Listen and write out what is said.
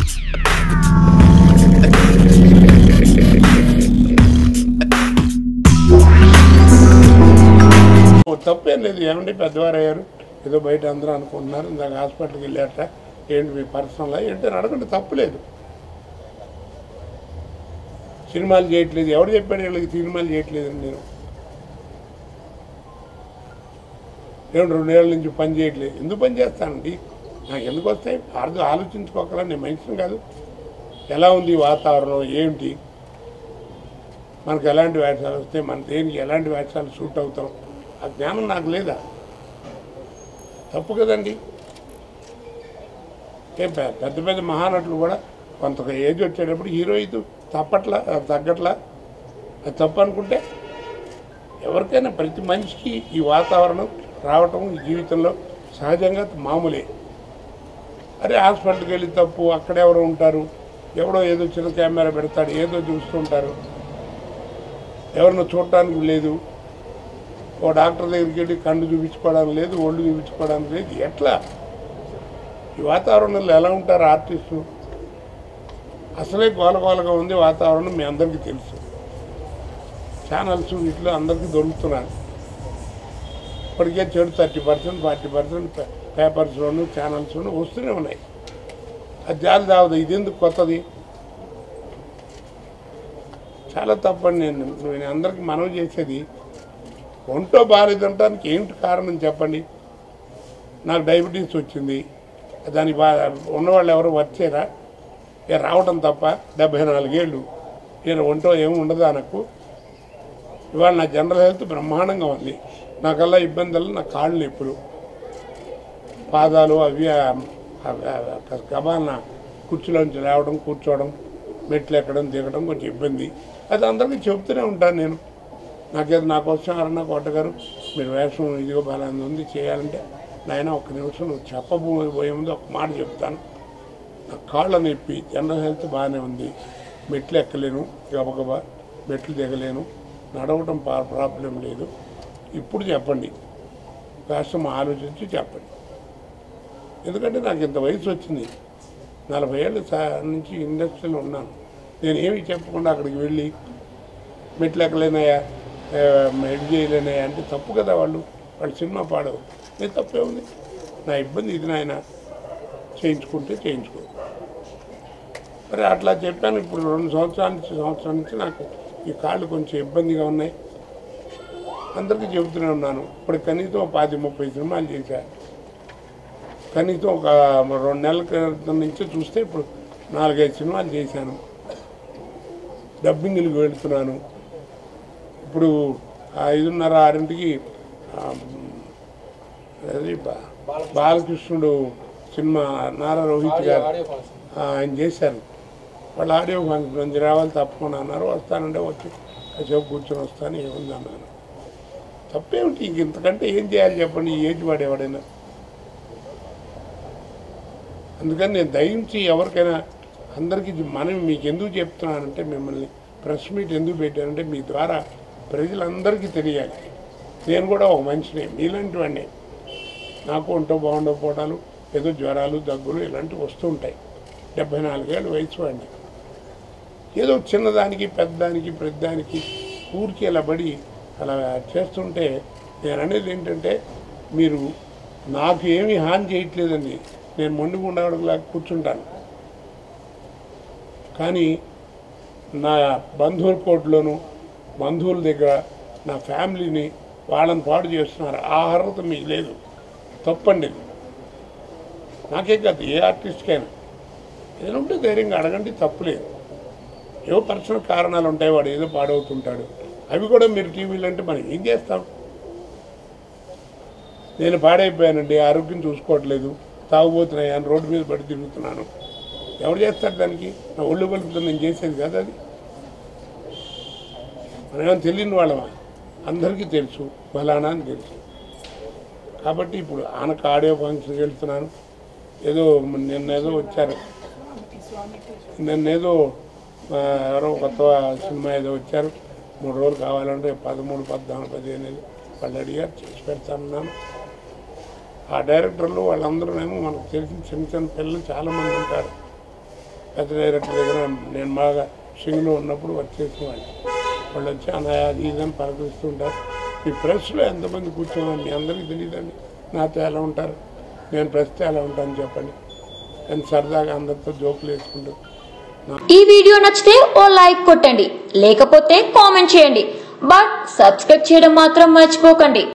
ఓ తప్పేం లేదు ఏమండి పెద్దవారు అయ్యారు ఏదో బయట అందరూ అనుకుంటున్నారు ఇందాక హాస్పిటల్కి వెళ్ళారట ఏంటి మీ పర్సనల్ ఏంటి అని అడగండి తప్పులేదు సినిమాలు చేయట్లేదు ఎవరు చెప్పాడు వీళ్ళకి సినిమాలు చేయట్లేదని నేను నేను రెండేళ్ల నుంచి పని చేయట్లేదు ఎందుకు పని చేస్తానండి నాకు ఎందుకు వస్తాయి అర్థం ఆలోచించుకోగల నేను మనిషిని కాదు ఎలా ఉంది ఈ వాతావరణం ఏమిటి మనకు ఎలాంటి వేషాలు వస్తాయి మన దేనికి ఎలాంటి వేషాలు సూట్ అవుతాం ఆ జ్ఞానం నాకు లేదా తప్పు కదండి ఏం పె- పెద్ద పెద్ద మహానటులు కూడా కొంత ఏజ్ వచ్చేటప్పుడు హీరో ఇది తప్పట్లా తగ్గట్లా అది తప్పు అనుకుంటే ఎవరికైనా ప్రతి మనిషికి ఈ వాతావరణం రావటం ఈ జీవితంలో సహజంగా మామూలే అరే హాస్పిటల్కి వెళ్ళి తప్పు అక్కడెవరో ఉంటారు ఎవడో ఏదో చిన్న కెమెరా పెడతాడు ఏదో చూస్తుంటారు ఎవరినో చూడటానికి లేదు ఓ డాక్టర్ దగ్గరికి వెళ్ళి కళ్ళు చూపించుకోవడానికి లేదు ఒళ్ళు చూపించుకోవడానికి లేదు ఎట్లా ఈ వాతావరణంలో ఎలా ఉంటారు ఆర్టిస్టు అసలే గోలగోలగా ఉంది వాతావరణం మీ అందరికీ తెలుసు ఛానల్స్ వీటిలో అందరికీ దొరుకుతున్నారు ఇప్పటికే చెడు థర్టీ పర్సెంట్ ఫార్టీ పర్సెంట్ పేపర్స్లోను ఛానల్స్లోను వస్తూనే ఉన్నాయి అది జాలి దావదు ఇది ఎందుకు కొత్తది చాలా తప్పండి నేను నేను అందరికీ మనవి చేసేది ఒంటో బాగాలేదంటానికి ఏమిటి కారణం చెప్పండి నాకు డయాబెటీస్ వచ్చింది దానికి బా ఉన్నవాళ్ళు ఎవరు వచ్చారా ఇక రావడం తప్ప డెబ్బై నాలుగేళ్ళు నేను ఒంటో ఏమి ఉండదా నాకు ఇవాళ నా జనరల్ హెల్త్ బ్రహ్మాండంగా ఉంది నాకల్లా ఇబ్బందులు నా కాళ్ళు నొప్పులు పాదాలు అవి గబాన కుర్చీలోంచి రావడం కూర్చోవడం మెట్లు ఎక్కడం దిగడం కొంచెం ఇబ్బంది అది అందరికీ చెప్తూనే ఉంటాను నేను నాకేదో నాకు వచ్చాం ఎవరన్నా కొట్టగారు మీరు వేషం ఇదిగో బలాన్ని ఉంది చేయాలంటే నాయన ఒక్క నిమిషం నువ్వు చెప్పబోయే ముందు ఒక మాట చెప్తాను నా కాళ్ళ నొప్పి జనరల్ హెల్త్ బాగానే ఉంది మెట్లు ఎక్కలేను గబగబా మెట్లు దిగలేను నడవటం పా ప్రాబ్లం లేదు ఇప్పుడు చెప్పండి కాస్త ఆలోచించి చెప్పండి ఎందుకంటే నాకు ఇంత వయసు వచ్చింది నలభై ఏళ్ళ సా- నుంచి ఇండస్ట్రీలో ఉన్నాను నేను ఏమి చెప్పకుండా అక్కడికి వెళ్ళి మెట్లు ఎక్కలేనాయా ఆ, ఇది చేయలేనాయా అంటే తప్పు కదా వాళ్ళు వాళ్ళు సినిమా పాడవు నేను తప్పే ఉంది నా ఇబ్బంది ఇది నాయన చేయించుకుంటే చేయించుకో మరి అట్లా చెప్పాను ఇప్పుడు రెండు సంవత్సరాల నుంచి సంవత్సరాల నుంచి నాకు ఈ కాళ్ళు కొంచెం ఇబ్బందిగా ఉన్నాయి అందరికీ చెబుతూనే ఉన్నాను ఇప్పుడు కనీసం ఒక పాతి ముప్పై సినిమాలు చేశా కనీసం ఒక రెండు నెలల క్రితం నుంచి చూస్తే ఇప్పుడు నాలుగైదు సినిమాలు చేశాను డబ్బింగ్లకు వెళుతున్నాను ఇప్పుడు ఐదున్నర ఆరింటికి ఆ, అది బా- బాలకృష్ణుడు సినిమా నారా రోహిత్ గారు ఆ, ఆయన చేశారు వాళ్ళు ఆడియో ఫంక్షన్ నుంచి రావాలి తప్పకుండా అన్నారు వస్తానంటే వచ్చి కాసేపు కూర్చొని వస్తాను ఏముంది అన్నాను తప్పేమిటి ఇంక ఇంతకంటే ఏం చేయాలి చెప్పండి ఈ ఏజ్ వాడేవాడైనా అందుకని నేను దయించి ఎవరికైనా అందరికీ ఇది మనం మీకు ఎందుకు చెప్తున్నానంటే మిమ్మల్ని ప్రెస్ మీట్ ఎందుకు పెట్టానంటే మీ ద్వారా ప్రజలందరికీ తెలియాలి నేను కూడా ఒక మనిషిని మీలాంటి వాడిని నాకు ఒంటో బాగుండకపోవడాలు ఏదో జ్వరాలు దగ్గులు ఇలాంటివి వస్తూ ఉంటాయి డెబ్బై నాలుగేళ్ళు వయసు వాడిని ఏదో చిన్నదానికి పెద్దదానికి పెద్దదానికి ఊరికి ఇలా పడి అలా చేస్తుంటే నేను అనేది ఏంటంటే మీరు నాకు ఏమీ హాని చేయట్లేదండి నేను మొండి ఉండగలలా కూర్చుంటాను కానీ నా బంధువుల కోట్లోను బంధువుల దగ్గర నా ఫ్యామిలీని వాళ్ళని పాడు చేస్తున్నారు ఆ అర్హత మీకు లేదు తప్పండి ఇది. నాకే కాదు ఏ ఆర్టిస్ట్కైనా ఏదైనా ఉంటే ధైర్యంగా అడగండి తప్పులేదు ఏవో పర్సనల్ కారణాలు ఉంటాయి వాడు ఏదో పాడవుతుంటాడు అవి కూడా మీరు టీవీలో అంటే మనం ఏం చేస్తాం నేను పాడైపోయానండి ఆరోగ్యం చూసుకోవట్లేదు తాగుబోతున్నాయని రోడ్డు మీద పడి తిరుగుతున్నాను ఎవరు చేస్తారు దానికి నా ఒళ్ళు కలుపుతో నేను చేసేది కదా అది మనమేమో తెలియని వాళ్ళమా అందరికీ తెలుసు ఫలానా అని తెలుసు కాబట్టి ఇప్పుడు ఆనకు ఆడియో ఫంక్షన్కి వెళ్తున్నాను ఏదో నిన్న ఏదో వచ్చారు నిన్నేదో ఆ, ఎవరో కొత్త సినిమా ఏదో వచ్చారు మూడు రోజులు కావాలంటే పదమూడు పద్నాలుగు పదిహేను ఏళ్ళు వాళ్ళు అడిగారు చేసి పెడతానన్నాను ఆ డైరెక్టర్లు వాళ్ళందరూనేమో మనకు తెలిసిన చిన్న చిన్న పిల్లలు చాలామంది ఉంటారు పెద్ద డైరెక్టర్ దగ్గర నేను బాగా సింగ్లో ఉన్నప్పుడు వర్క్ చేసిన వాళ్ళు వాళ్ళు వచ్చి అన్నయ్య అది ఇదని పలకరిస్తుంటారు మీ ప్రెస్లో ఎంతమంది కూర్చున్నాను మీ అందరికీ తెలియదండి నాతో ఎలా ఉంటారు నేను ప్రెస్తో ఎలా ఉంటాను చెప్పండి నేను సరదాగా అందరితో జోకులు వేసుకుంటూ ఈ వీడియో నచ్చితే ఓ లైక్ కొట్టండి లేకపోతే కామెంట్ చేయండి బట్ సబ్స్క్రైబ్ చేయడం మాత్రం మర్చిపోకండి